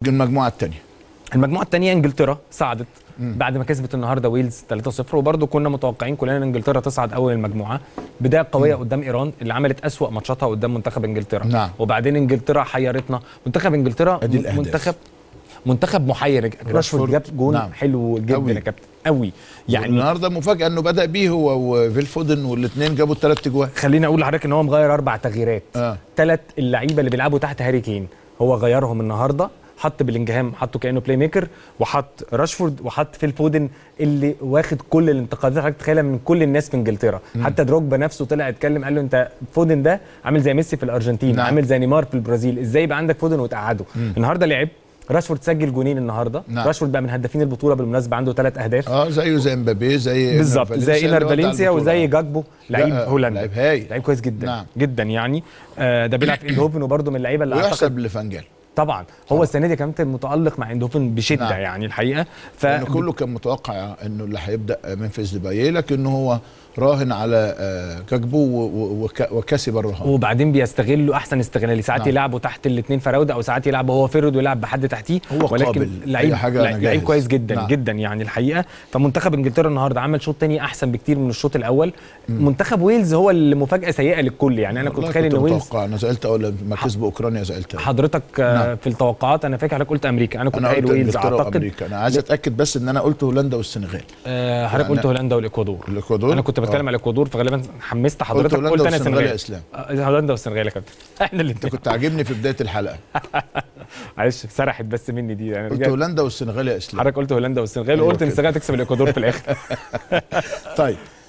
المجموعه الثانيه المجموعه الثانيه انجلترا صعدت بعد ما كسبت النهارده ويلز 3-0 وبرده كنا متوقعين كلنا ان انجلترا تصعد اول المجموعه بدايه قويه قدام ايران اللي عملت اسوا ماتشاتها قدام منتخب انجلترا نعم. وبعدين انجلترا حيرتنا منتخب انجلترا أدي الأهداف. منتخب منتخب محير راشفورد راشفورد. جاب جون نعم. حلو جدا أوي. يا كابتن قوي يعني يعني النهارده مفاجاه انه بدا بيه هو وفيل فودن والاثنين جابوا الثلاث اجوان خليني اقول لحضرتك ان هو مغير اربع تغييرات آه. ثلاث اللعيبه اللي بيلعبوا تحت هاري كين هو غيرهم النهارده حط بلينجهام حطه كانه بلاي ميكر وحط راشفورد وحط فيل فودن اللي واخد كل الانتقادات حضرتك تخيلها من كل الناس في انجلترا حتى دروجبا نفسه طلع اتكلم قال له انت فودن ده عامل زي ميسي في الارجنتين نعم. نعم. عامل زي نيمار في البرازيل ازاي يبقى عندك فودن وتقعده النهارده لعب راشفورد سجل جونين النهارده نعم. راشفورد بقى من هدافين البطوله بالمناسبه عنده ثلاث اهداف اه زيه زي مبابي زي بالظبط فالنسيا زي اللي انر هو بتاع فالنسيا البطولة. وزي جاكبو لعيب لا، هولندا لعيب هايل. لعيب كويس جدا نعم. نعم. جدا يعني آه ده بيلعب في اندهوفن وبرده من اللعيبه اللي اعتقد ويحسب لفانجال طبعا هو السنه دي كمان متالق مع اندهوفن بشده نعم. نعم. يعني الحقيقه ف لانه كله كان متوقع انه اللي هيبدا منفذ ديباي لكنه هو راهن على آه، كاكبو و- و- وك- وكسب الرهان وبعدين بيستغلوا احسن استغلال ساعات نعم. نعم. يلعبوا تحت الاثنين فراوده او ساعات يلعب هو فرد ويلعب بحد تحتيه هو قابل. لعيب أي حاجة أنا لعيب, جاهز. لعيب كويس جدا نعم. نعم. جدا يعني الحقيقه فمنتخب انجلترا النهارده عمل شوط تاني احسن بكتير من الشوط الاول منتخب ويلز هو اللي مفاجاه سيئه للكل يعني انا كنت والله متخيل ان ويلز متوقع انا زعلت اول لما كسبوا اوكرانيا زعلت أوي. حضرتك نعم. نعم. في التوقعات انا فاكر حضرتك قلت امريكا انا كنت انا قايل قلت ويلز انجلترا اعتقد وامريكا انا عايز اتاكد بس ان انا قلت هولندا والسنغال آه، حضرتك يعني قلت هولندا والاكوادور الإكوادور؟ انا كنت بتكلم آه. على الاكوادور فغالبا حمست حضرتك هولندا قلت انا والسنغال السنغال يا إسلام. آه، هولندا والسنغال يا كابتن احنا انت الاثنين كنت عاجبني في بدايه الحلقه معلش سرحت بس مني دي يعني قلت رجعت- هولندا والسنغال يا اسلام حضرتك قلت هولندا والسنغال أيوة وقلت ان كده. السنغال تكسب الاكوادور في الاخر طيب